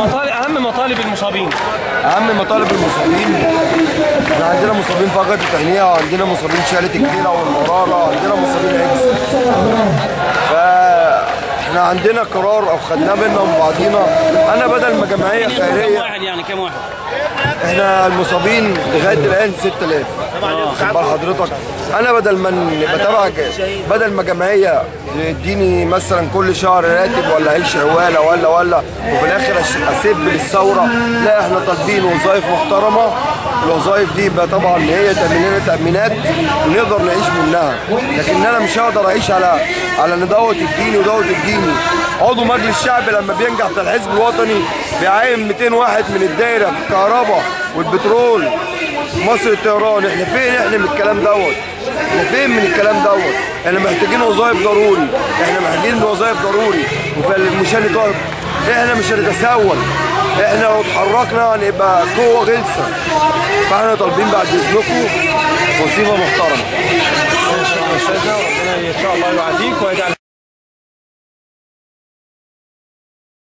مطالب اهم مطالب المصابين اهم مطالب المصابين احنا عندنا مصابين فقط التهنئه وعندنا مصابين شالة الكلى والمراره وعندنا مصابين اكس فاحنا عندنا قرار او خدناه بينا وبين بعضينا انا بدل ما جمعيه كم خيريه واحد يعني كم واحد احنا المصابين لغايه الان 6000 خد بال حضرتك انا بدل ما بتابع بدل ما جمعيه تديني مثلا كل شهر راتب ولا اعيش عواله ولا ولا وفي الاخر أش- اسب للثوره لا احنا طالبين وظائف محترمه الوظائف دي يبقى طبعا هي تامين لنا تامينات ونقدر نعيش منها لكن انا مش هقدر اعيش على على ان دوت الديني ودوت الديني عضو مجلس الشعب لما بينجح في الحزب الوطني بيعين 200 واحد من الدايره في الكهرباء والبترول مصر الطيران احنا فين احنا من الكلام دوت احنا فين من الكلام دوت احنا محتاجين وظائف ضروري احنا محتاجين وظائف ضروري ومش هنتوقف احنا مش هنتسول احنا لو اتحركنا هنبقى قوه غلسه فاحنا طالبين بعد اذنكم وظيفه محترمه ان شاء الله ربنا ان شاء الله يعافيك ويجعل